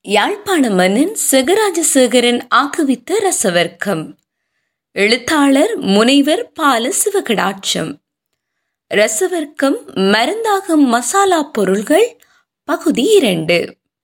யாழ்ப்பாண மன்னன் சிகராஜசேகரன் ஆக்குவித்த ரசவர்க்கம் எழுத்தாளர் முனைவர் பால சிவகடாட்சம் ரசவர்க்கம் மருந்தாகும் மசாலா பொருள்கள் பகுதி இரண்டு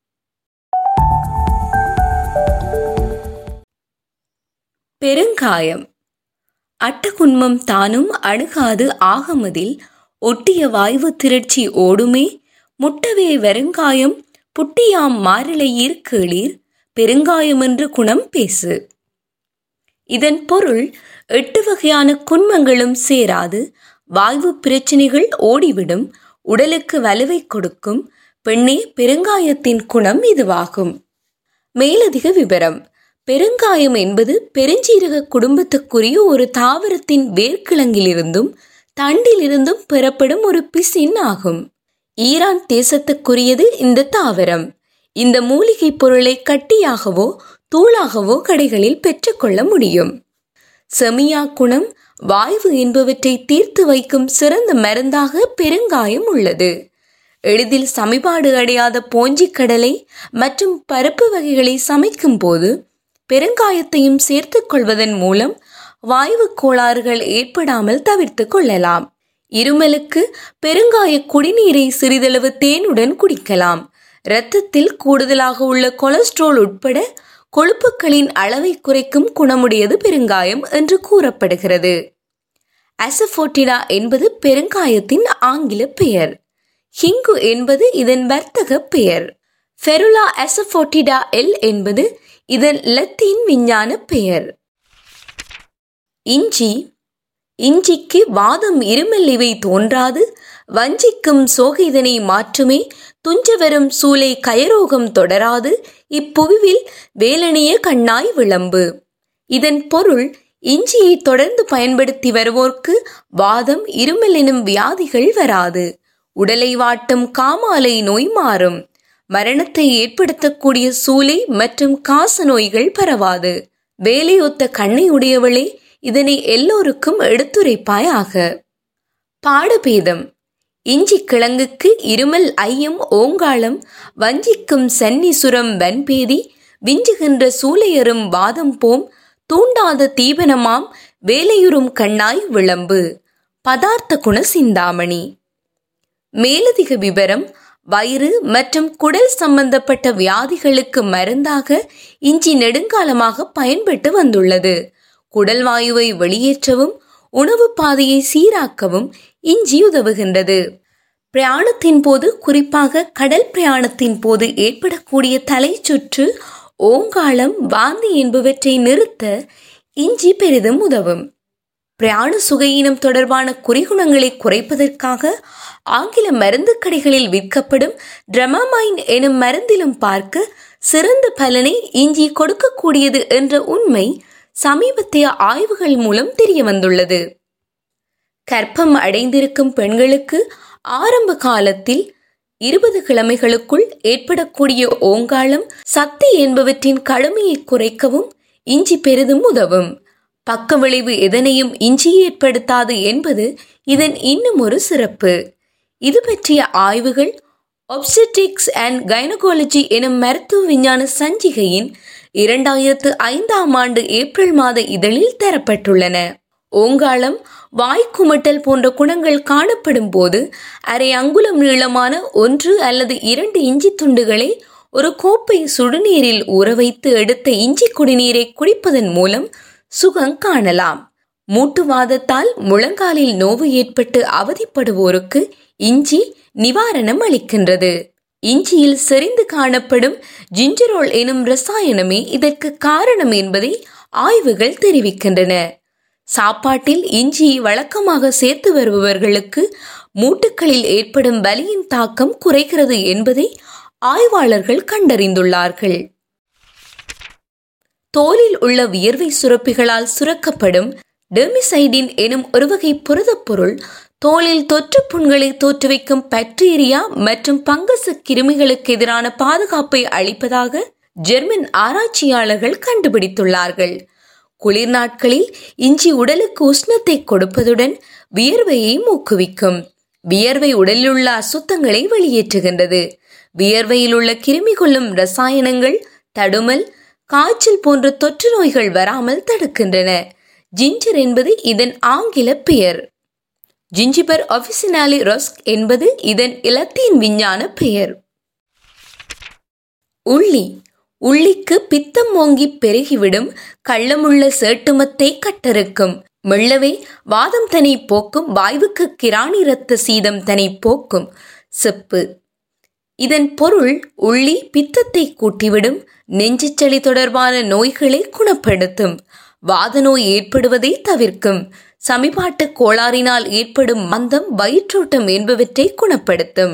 பெருங்காயம் அட்டகுன்மம் தானும் அணுகாது ஆகமதில் ஒட்டிய வாய்வு திரட்சி ஓடுமே முட்டவே வெறுங்காயம் புட்டியாம் மாறிலையீர் கேளீர் பெருங்காயமென்று குணம் பேசு இதன் பொருள் எட்டு வகையான குன்மங்களும் சேராது வாய்வு பிரச்சனைகள் ஓடிவிடும் உடலுக்கு வலுவை கொடுக்கும் பெண்ணே பெருங்காயத்தின் குணம் இதுவாகும் மேலதிக விவரம் பெருங்காயம் என்பது பெருஞ்சீரக குடும்பத்துக்குரிய ஒரு தாவரத்தின் வேர்க்கிழங்கிலிருந்தும் தண்டிலிருந்தும் பெறப்படும் ஒரு பிசின் ஆகும் ஈரான் தேசத்துக்குரியது இந்த தாவரம் இந்த மூலிகை பொருளை கட்டியாகவோ தூளாகவோ கடைகளில் பெற்றுக்கொள்ள முடியும் செமியா குணம் வாய்வு என்பவற்றை தீர்த்து வைக்கும் சிறந்த மருந்தாக பெருங்காயம் உள்ளது எளிதில் சமிபாடு அடையாத போஞ்சிக் கடலை மற்றும் பருப்பு வகைகளை சமைக்கும் போது பெருங்காயத்தையும் சேர்த்துக் கொள்வதன் மூலம் வாய்வு கோளாறுகள் ஏற்படாமல் தவிர்த்து கொள்ளலாம் இருமலுக்கு பெருங்காய குடிநீரை சிறிதளவு தேனுடன் குடிக்கலாம் இரத்தத்தில் கூடுதலாக உள்ள கொலஸ்ட்ரால் உட்பட கொழுப்புகளின் அளவை குறைக்கும் குணமுடையது பெருங்காயம் என்று கூறப்படுகிறது அசபோட்டிடா என்பது பெருங்காயத்தின் ஆங்கில பெயர் ஹிங்கு என்பது இதன் வர்த்தக பெயர் ஃபெருலா அசபோட்டிடா எல் என்பது இதன் லத்தீன் விஞ்ஞான பெயர் இஞ்சி இஞ்சிக்கு வாதம் இருமல் இவை தோன்றாது வஞ்சிக்கும் சோகைதனை மாற்றுமே துஞ்சவரும் சூளை கயரோகம் தொடராது இப்புவிவில் வேலணிய கண்ணாய் விளம்பு இதன் பொருள் இஞ்சியை தொடர்ந்து பயன்படுத்தி வருவோர்க்கு வாதம் இருமல் எனும் வியாதிகள் வராது உடலை வாட்டும் காமாலை நோய் மாறும் மரணத்தை ஏற்படுத்தக்கூடிய சூளை மற்றும் காச நோய்கள் பரவாது வேலையொத்த கண்ணை உடையவளே இதனை எல்லோருக்கும் எடுத்துரைப்பாயாக பாடபேதம் இஞ்சி கிழங்குக்கு இருமல் ஐயம் ஓங்காளம் வஞ்சிக்கும் சன்னிசுரம் வன்பேதி விஞ்சுகின்ற சூளையரும் வாதம் போம் தூண்டாத தீபனமாம் வேலையுறும் கண்ணாய் விளம்பு பதார்த்த குண சிந்தாமணி மேலதிக விவரம் வயிறு மற்றும் குடல் சம்பந்தப்பட்ட வியாதிகளுக்கு மருந்தாக இஞ்சி நெடுங்காலமாக பயன்பட்டு வந்துள்ளது குடல் வாயுவை வெளியேற்றவும் உணவு பாதையை சீராக்கவும் இஞ்சி உதவுகின்றது பிரயாணத்தின் போது குறிப்பாக கடல் பிரயாணத்தின் போது ஏற்படக்கூடிய தலை சுற்று ஓங்காலம் வாந்தி என்பவற்றை நிறுத்த இஞ்சி பெரிதும் உதவும் பிரயாண சுகையினம் தொடர்பான குறிகுணங்களை குறைப்பதற்காக ஆங்கில மருந்து கடைகளில் விற்கப்படும் ட்ரமாமைன் எனும் மருந்திலும் பார்க்க சிறந்த பலனை இஞ்சி கொடுக்கக்கூடியது என்ற உண்மை சமீபத்திய ஆய்வுகள் மூலம் தெரிய வந்துள்ளது கர்ப்பம் அடைந்திருக்கும் பெண்களுக்கு ஆரம்ப காலத்தில் இருபது கிழமைகளுக்குள் ஏற்படக்கூடிய ஓங்காலம் சக்தி என்பவற்றின் கடுமையை குறைக்கவும் இஞ்சி பெரிதும் உதவும் பக்க விளைவு எதனையும் இஞ்சி ஏற்படுத்தாது என்பது இதன் இன்னும் ஒரு சிறப்பு இது பற்றிய ஆய்வுகள் ஒப்செட்டிக்ஸ் அண்ட் கைனகாலஜி எனும் மருத்துவ விஞ்ஞான சஞ்சிகையின் இரண்டாயிரத்து ஐந்தாம் ஆண்டு ஏப்ரல் மாத இதழில் தரப்பட்டுள்ளன ஓங்காளம் வாய்க்குமட்டல் போன்ற குணங்கள் காணப்படும் போது அரை அங்குலம் நீளமான ஒன்று அல்லது இரண்டு இஞ்சி துண்டுகளை ஒரு கோப்பை சுடுநீரில் ஊற வைத்து எடுத்த இஞ்சி குடிநீரை குடிப்பதன் மூலம் சுகம் காணலாம் மூட்டுவாதத்தால் முழங்காலில் நோவு ஏற்பட்டு அவதிப்படுவோருக்கு இஞ்சி நிவாரணம் அளிக்கின்றது இஞ்சியில் செறிந்து காணப்படும் ஜிஞ்சரோல் எனும் ரசாயனமே இதற்கு காரணம் என்பதை ஆய்வுகள் தெரிவிக்கின்றன சாப்பாட்டில் இஞ்சியை வழக்கமாக சேர்த்து வருபவர்களுக்கு மூட்டுகளில் ஏற்படும் வலியின் தாக்கம் குறைகிறது என்பதை ஆய்வாளர்கள் கண்டறிந்துள்ளார்கள் தோலில் உள்ள வியர்வை சுரப்பிகளால் சுரக்கப்படும் டெர்மிசைடின் எனும் ஒரு வகை புரதப்பொருள் தோலில் தொற்று புண்களை தோற்றுவிக்கும் பாக்டீரியா மற்றும் பங்கச கிருமிகளுக்கு எதிரான பாதுகாப்பை அளிப்பதாக ஜெர்மன் ஆராய்ச்சியாளர்கள் கண்டுபிடித்துள்ளார்கள் குளிர் நாட்களில் இஞ்சி உடலுக்கு உஷ்ணத்தை கொடுப்பதுடன் வியர்வையை ஊக்குவிக்கும் வியர்வை உடலில் உள்ள அசுத்தங்களை வெளியேற்றுகின்றது வியர்வையில் உள்ள கிருமி கொள்ளும் ரசாயனங்கள் தடுமல் காய்ச்சல் போன்ற தொற்று நோய்கள் வராமல் தடுக்கின்றன ஜிஞ்சர் என்பது இதன் ஆங்கில பெயர் ஜிஞ்சிபர் ஒபிசினாலி ரொஸ்க் என்பது இதன் இலத்தீன் விஞ்ஞான பெயர் உள்ளி உள்ளிக்கு பித்தம் ஓங்கி பெருகிவிடும் கள்ளமுள்ள சேட்டுமத்தை கட்டறுக்கும் மெல்லவே வாதம் தனை போக்கும் வாய்வுக்கு கிராணி ரத்த சீதம் தனை போக்கும் செப்பு இதன் பொருள் உள்ளி பித்தத்தை கூட்டிவிடும் நெஞ்சுச்சளி தொடர்பான நோய்களை குணப்படுத்தும் வாத நோய் ஏற்படுவதை தவிர்க்கும் சமிபாட்டு கோளாறினால் ஏற்படும் மந்தம் வயிற்றோட்டம் என்பவற்றை குணப்படுத்தும்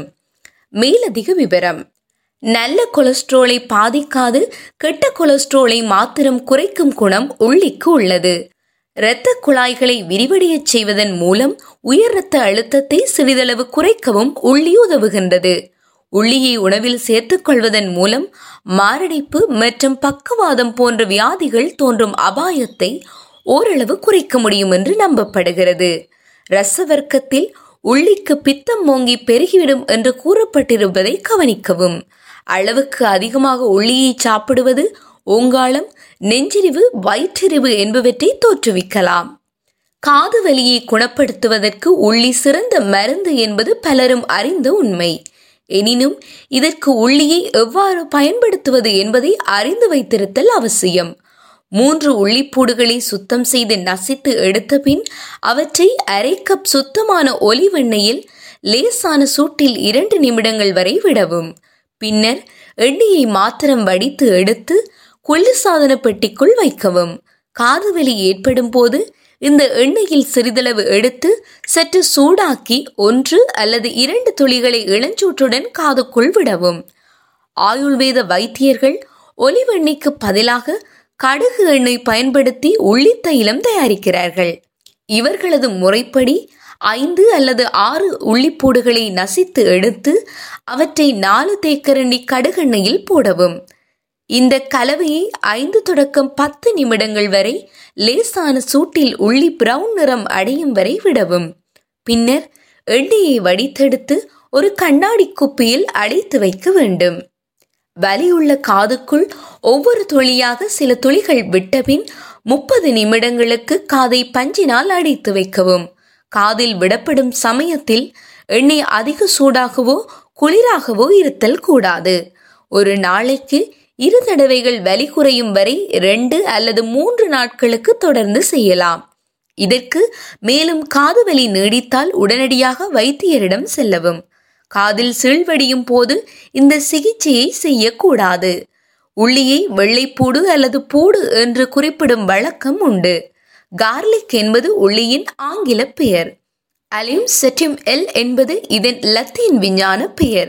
மேலதிக விவரம் நல்ல கொலஸ்ட்ரோலை பாதிக்காது கெட்ட கொலஸ்ட்ரோலை மாத்திரம் குறைக்கும் குணம் உள்ளிக்கு உள்ளது இரத்த குழாய்களை விரிவடையச் செய்வதன் மூலம் உயர் இரத்த அழுத்தத்தை சிறிதளவு குறைக்கவும் உள்ளி உதவுகின்றது உள்ளியை உணவில் சேர்த்துக் கொள்வதன் மூலம் மாரடைப்பு மற்றும் பக்கவாதம் போன்ற வியாதிகள் தோன்றும் அபாயத்தை ஓரளவு குறைக்க முடியும் என்று நம்பப்படுகிறது ரசவர்க்கத்தில் உள்ளிக்கு பித்தம் ஓங்கி பெருகிவிடும் என்று கூறப்பட்டிருப்பதை கவனிக்கவும் அளவுக்கு அதிகமாக உள்ளியை சாப்பிடுவது ஓங்காலம் நெஞ்சிரிவு வயிற்றெரிவு என்பவற்றை தோற்றுவிக்கலாம் காது வலியை குணப்படுத்துவதற்கு உள்ளி சிறந்த மருந்து என்பது பலரும் அறிந்த உண்மை எனினும் இதற்கு உள்ளியை எவ்வாறு பயன்படுத்துவது என்பதை அறிந்து வைத்திருத்தல் அவசியம் மூன்று உள்ளிப்பூடுகளை சுத்தம் செய்து நசித்து எடுத்த பின் அவற்றை அரை கப் சுத்தமான ஒலிவெண்ணெயில் லேசான சூட்டில் இரண்டு நிமிடங்கள் வரை விடவும் பின்னர் எண்ணெயை மாத்திரம் வடித்து எடுத்து குளிர்சாதன பெட்டிக்குள் வைக்கவும் காதுவலி ஏற்படும் போது இந்த எண்ணெயில் சிறிதளவு எடுத்து சற்று சூடாக்கி ஒன்று அல்லது இரண்டு துளிகளை இளஞ்சூற்றுடன் காதுக்குள் விடவும் ஆயுர்வேத வைத்தியர்கள் ஒலிவெண்ணெய்க்கு பதிலாக கடுகு எண்ணெய் பயன்படுத்தி உள்ளித்தைலம் தயாரிக்கிறார்கள் இவர்களது முறைப்படி ஐந்து அல்லது ஆறு உள்ளிப்பூடுகளை நசித்து எடுத்து அவற்றை நாலு தேக்கரண்டி கடுகெண்ணெயில் போடவும் இந்த கலவையை ஐந்து தொடக்கம் பத்து நிமிடங்கள் வரை லேசான சூட்டில் உள்ளி பிரவுன் நிறம் அடையும் வரை விடவும் பின்னர் எண்ணெயை வடித்தெடுத்து ஒரு கண்ணாடி குப்பியில் அடைத்து வைக்க வேண்டும் வலியுள்ள காதுக்குள் ஒவ்வொரு துளியாக சில துளிகள் விட்டபின் முப்பது நிமிடங்களுக்கு காதை பஞ்சினால் அடைத்து வைக்கவும் காதில் விடப்படும் சமயத்தில் எண்ணெய் அதிக சூடாகவோ குளிராகவோ இருத்தல் கூடாது ஒரு நாளைக்கு இரு தடவைகள் வலி குறையும் வரை ரெண்டு அல்லது மூன்று நாட்களுக்கு தொடர்ந்து செய்யலாம் இதற்கு மேலும் காது வலி நீடித்தால் உடனடியாக வைத்தியரிடம் செல்லவும் காதில் சீழ்வடியும் போது இந்த சிகிச்சையை செய்யக்கூடாது உள்ளியை வெள்ளைப்பூடு அல்லது பூடு என்று குறிப்பிடும் வழக்கம் உண்டு கார்லிக் என்பது உள்ளியின் ஆங்கில பெயர் அலிம் செட்டிம் எல் என்பது இதன் லத்தீன் விஞ்ஞான பெயர்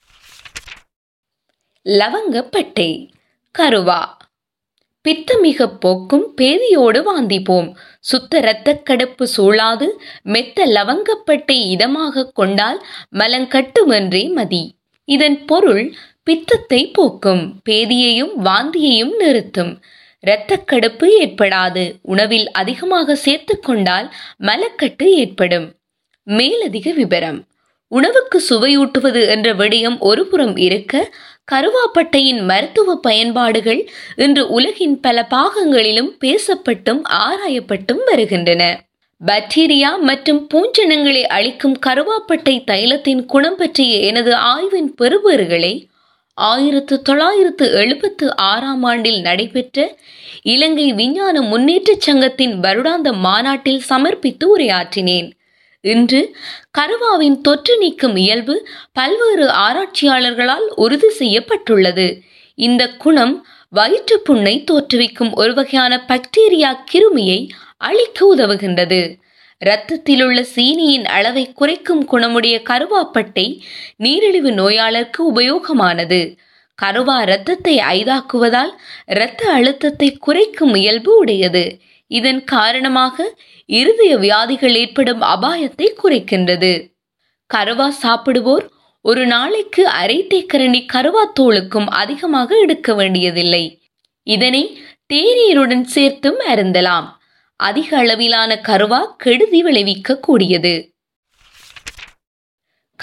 லவங்கப்பட்டை கருவா பித்தமிக போக்கும் பேதியோடு வாந்திப்போம் சுத்த இரத்தக் கடப்பு சூழாது மெத்த லவங்கப்பட்டை இதமாக கொண்டால் மலங்கட்டுமென்றே மதி இதன் பொருள் பித்தத்தை போக்கும் பேதியையும் வாந்தியையும் நிறுத்தும் இரத்தக்கடுப்பு ஏற்படாது உணவில் அதிகமாக சேர்த்து கொண்டால் மலக்கட்டு ஏற்படும் மேலதிக விவரம் உணவுக்கு சுவையூட்டுவது என்ற விடயம் ஒருபுறம் இருக்க கருவாப்பட்டையின் மருத்துவ பயன்பாடுகள் இன்று உலகின் பல பாகங்களிலும் பேசப்பட்டும் ஆராயப்பட்டும் வருகின்றன பாக்டீரியா மற்றும் பூஞ்சனங்களை அளிக்கும் கருவாப்பட்டை தைலத்தின் குணம் பற்றிய எனது ஆய்வின் பெறுபேறுகளை ஆயிரத்து தொள்ளாயிரத்து எழுபத்து ஆறாம் ஆண்டில் நடைபெற்ற இலங்கை விஞ்ஞான முன்னேற்றச் சங்கத்தின் வருடாந்த மாநாட்டில் சமர்ப்பித்து உரையாற்றினேன் இன்று கருவாவின் தொற்று நீக்கும் இயல்பு பல்வேறு ஆராய்ச்சியாளர்களால் உறுதி செய்யப்பட்டுள்ளது இந்த குணம் வயிற்றுப்புண்ணை தோற்றுவிக்கும் ஒரு வகையான பாக்டீரியா கிருமியை அழிக்க உதவுகின்றது இரத்தத்தில் உள்ள சீனியின் அளவை குறைக்கும் குணமுடைய கருவாப்பட்டை நீரிழிவு நோயாளருக்கு உபயோகமானது கருவா இரத்தத்தை ஐதாக்குவதால் இரத்த அழுத்தத்தை குறைக்கும் இயல்பு உடையது இதன் காரணமாக இருதய வியாதிகள் ஏற்படும் அபாயத்தை குறைக்கின்றது கருவா சாப்பிடுவோர் ஒரு நாளைக்கு அரை தேக்கரண்டி கருவா தோலுக்கும் அதிகமாக எடுக்க வேண்டியதில்லை இதனை தேநீருடன் சேர்த்தும் அருந்தலாம் அதிக அளவிலான கருவா கெடுதி விளைவிக்க கூடியது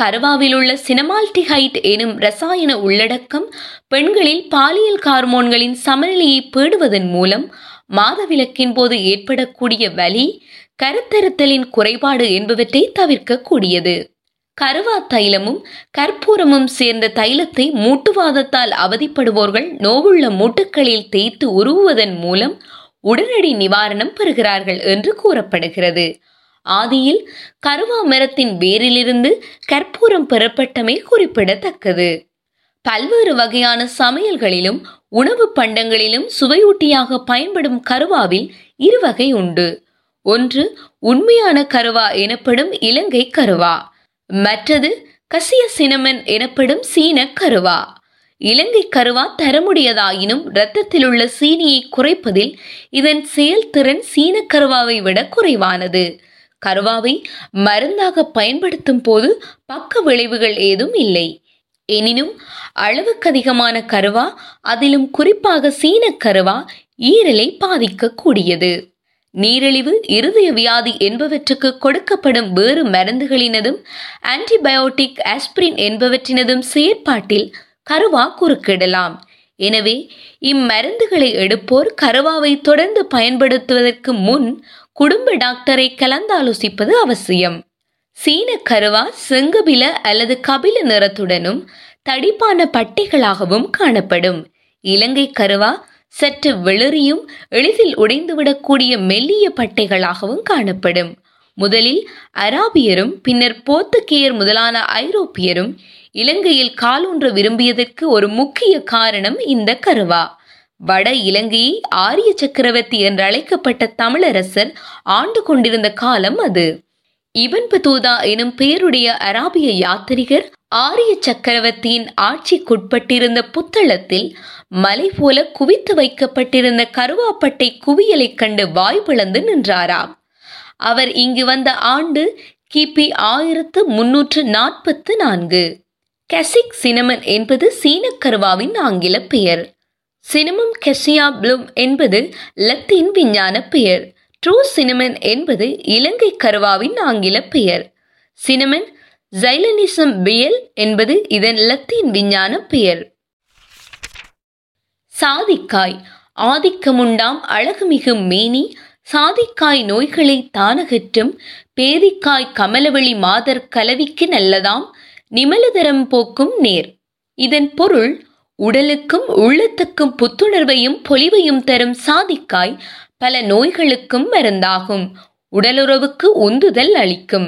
கருவாவில் உள்ள சினமால்டிஹைட் எனும் ரசாயன உள்ளடக்கம் பெண்களில் பாலியல் ஹார்மோன்களின் சமநிலையை பேடுவதன் மூலம் மாதவிலக்கின் போது ஏற்படக்கூடிய வலி கருத்தருத்தலின் குறைபாடு என்பவற்றை தவிர்க்கக்கூடியது கருவா தைலமும் கற்பூரமும் சேர்ந்த தைலத்தை மூட்டுவாதத்தால் அவதிப்படுவோர்கள் நோவுள்ள மூட்டுக்களில் தேய்த்து உருவுவதன் மூலம் உடனடி நிவாரணம் பெறுகிறார்கள் என்று கூறப்படுகிறது ஆதியில் கருவா மரத்தின் வேரிலிருந்து கற்பூரம் பெறப்பட்டமை குறிப்பிடத்தக்கது பல்வேறு வகையான சமையல்களிலும் உணவு பண்டங்களிலும் சுவையூட்டியாக பயன்படும் கருவாவில் இரு வகை உண்டு ஒன்று உண்மையான கருவா எனப்படும் இலங்கை கருவா மற்றது கசிய சினமன் எனப்படும் சீன கருவா இலங்கை கருவா தரமுடையதாயினும் இரத்தத்தில் உள்ள சீனியை குறைப்பதில் இதன் செயல்திறன் சீன கருவாவை விட குறைவானது கருவாவை மருந்தாக பயன்படுத்தும் போது பக்க விளைவுகள் ஏதும் இல்லை எனினும் அளவுக்கு அதிகமான கருவா அதிலும் குறிப்பாக சீன கருவா ஈரலை பாதிக்கக்கூடியது நீரிழிவு இருதய வியாதி என்பவற்றுக்கு கொடுக்கப்படும் வேறு மருந்துகளினதும் ஆன்டிபயோட்டிக் ஆஸ்பிரின் என்பவற்றினதும் செயற்பாட்டில் கருவா குறுக்கிடலாம் எனவே இம்மருந்துகளை எடுப்போர் கருவாவை தொடர்ந்து பயன்படுத்துவதற்கு முன் குடும்ப டாக்டரை கலந்தாலோசிப்பது அவசியம் சீன கருவா செங்கபில அல்லது கபில நிறத்துடனும் தடிப்பான பட்டைகளாகவும் காணப்படும் இலங்கை கருவா சற்று வெளிறியும் எளிதில் உடைந்துவிடக்கூடிய மெல்லிய பட்டைகளாகவும் காணப்படும் முதலில் அராபியரும் பின்னர் போர்த்துகேயர் முதலான ஐரோப்பியரும் இலங்கையில் காலூன்ற விரும்பியதற்கு ஒரு முக்கிய காரணம் இந்த கருவா வட இலங்கையை ஆரிய சக்கரவர்த்தி என்று அழைக்கப்பட்ட தமிழரசர் ஆண்டு கொண்டிருந்த காலம் அது இபன் பதூதா எனும் பெயருடைய அராபிய யாத்திரிகர் ஆரிய சக்கரவர்த்தியின் ஆட்சிக்குட்பட்டிருந்த புத்தளத்தில் மலை போல குவித்து வைக்கப்பட்டிருந்த கருவாப்பட்டை குவியலைக் கண்டு வாய் பிளந்து நின்றாராம் அவர் இங்கு வந்த ஆண்டு கிபி ஆயிரத்து முன்னூற்று நாற்பத்து நான்கு கெசிக் சினமன் என்பது சீனக்கருவாவின் ஆங்கில பெயர் சினமம் கெசியா ப்ளூம் என்பது லத்தீன் விஞ்ஞான பெயர் ட்ரூ சினமன் என்பது இலங்கை கருவாவின் ஆங்கில பெயர் சினமன் ஜைலனிசம் பியல் என்பது இதன் லத்தீன் விஞ்ஞான பெயர் சாதிக்காய் ஆதிக்கமுண்டாம் அழகுமிகு மேனி சாதிக்காய் நோய்களை தானகற்றும் பேதிக்காய் கமலவெளி மாதர் கலவிக்கு நல்லதாம் நிமலதரம் போக்கும் நேர் இதன் பொருள் உடலுக்கும் உள்ளத்துக்கும் புத்துணர்வையும் பொலிவையும் தரும் சாதிக்காய் பல நோய்களுக்கும் மருந்தாகும் உடலுறவுக்கு உந்துதல் அளிக்கும்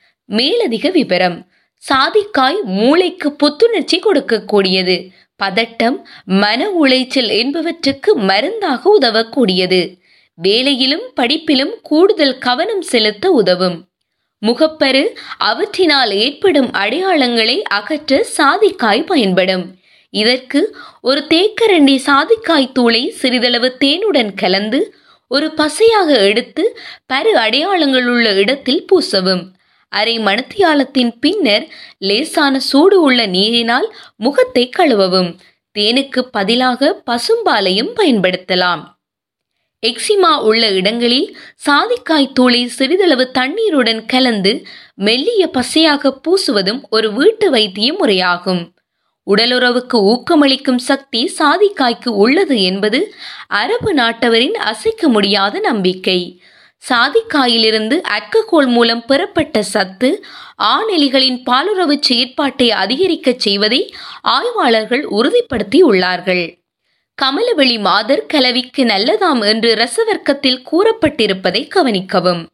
மேலதிக விவரம் சாதிக்காய் மூளைக்கு புத்துணர்ச்சி கொடுக்கக்கூடியது பதட்டம் மன உளைச்சல் என்பவற்றுக்கு மருந்தாக உதவக்கூடியது வேலையிலும் படிப்பிலும் கூடுதல் கவனம் செலுத்த உதவும் முகப்பரு அவற்றினால் ஏற்படும் அடையாளங்களை அகற்ற சாதிக்காய் பயன்படும் இதற்கு ஒரு தேக்கரண்டி சாதிக்காய் தூளை சிறிதளவு தேனுடன் கலந்து ஒரு பசையாக எடுத்து பரு அடையாளங்கள் உள்ள இடத்தில் பூசவும் அரை மணத்தியாலத்தின் பின்னர் லேசான சூடு உள்ள நீரினால் முகத்தை கழுவவும் தேனுக்கு பதிலாக பசும்பாலையும் பயன்படுத்தலாம் எக்ஸிமா உள்ள இடங்களில் சாதிக்காய் தூளை சிறிதளவு தண்ணீருடன் கலந்து மெல்லிய பசையாக பூசுவதும் ஒரு வீட்டு வைத்திய முறையாகும் உடலுறவுக்கு ஊக்கமளிக்கும் சக்தி சாதிக்காய்க்கு உள்ளது என்பது அரபு நாட்டவரின் அசைக்க முடியாத நம்பிக்கை சாதிக்காயிலிருந்து அற்கக்கோள் மூலம் பெறப்பட்ட சத்து ஆணெலிகளின் பாலுறவு செயற்பாட்டை அதிகரிக்கச் செய்வதை ஆய்வாளர்கள் உறுதிப்படுத்தி உள்ளார்கள் கமலவெளி மாதர் கலவிக்கு நல்லதாம் என்று ரசவர்க்கத்தில் கூறப்பட்டிருப்பதை கவனிக்கவும்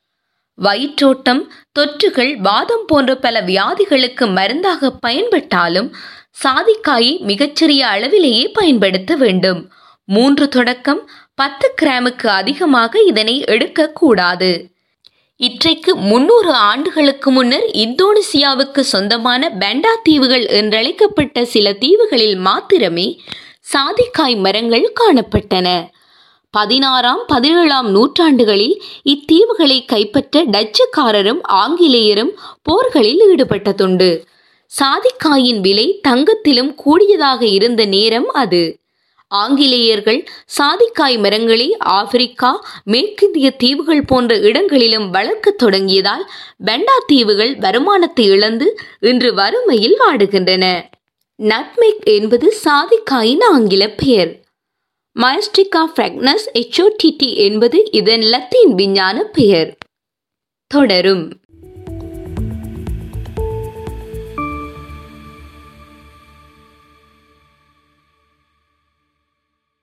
வயிற்றோட்டம் தொற்றுகள் வாதம் போன்ற பல வியாதிகளுக்கு மருந்தாக பயன்பட்டாலும் சாதிக்காயை மிகச்சிறிய அளவிலேயே பயன்படுத்த வேண்டும் மூன்று தொடக்கம் பத்து கிராமுக்கு அதிகமாக இதனை எடுக்கக்கூடாது இற்றைக்கு முன்னூறு ஆண்டுகளுக்கு முன்னர் இந்தோனேசியாவுக்கு சொந்தமான பெண்டா தீவுகள் என்றழைக்கப்பட்ட சில தீவுகளில் மாத்திரமே சாதிக்காய் மரங்கள் காணப்பட்டன பதினாறாம் பதினேழாம் நூற்றாண்டுகளில் இத்தீவுகளை கைப்பற்ற டச்சுக்காரரும் ஆங்கிலேயரும் போர்களில் ஈடுபட்டதுண்டு சாதிக்காயின் விலை தங்கத்திலும் கூடியதாக இருந்த நேரம் அது ஆங்கிலேயர்கள் சாதிக்காய் மரங்களை ஆப்பிரிக்கா மேற்கிந்திய தீவுகள் போன்ற இடங்களிலும் வளர்க்கத் தொடங்கியதால் பெண்டா தீவுகள் வருமானத்தை இழந்து இன்று வறுமையில் வாடுகின்றன நட்மெக் என்பது சாதிக்காயின் ஆங்கில பெயர் மயஸ்டிகா ஃப்ரெக்னஸ் எச்ஓடிடி என்பது இதன் லத்தீன் விஞ்ஞான பெயர் தொடரும்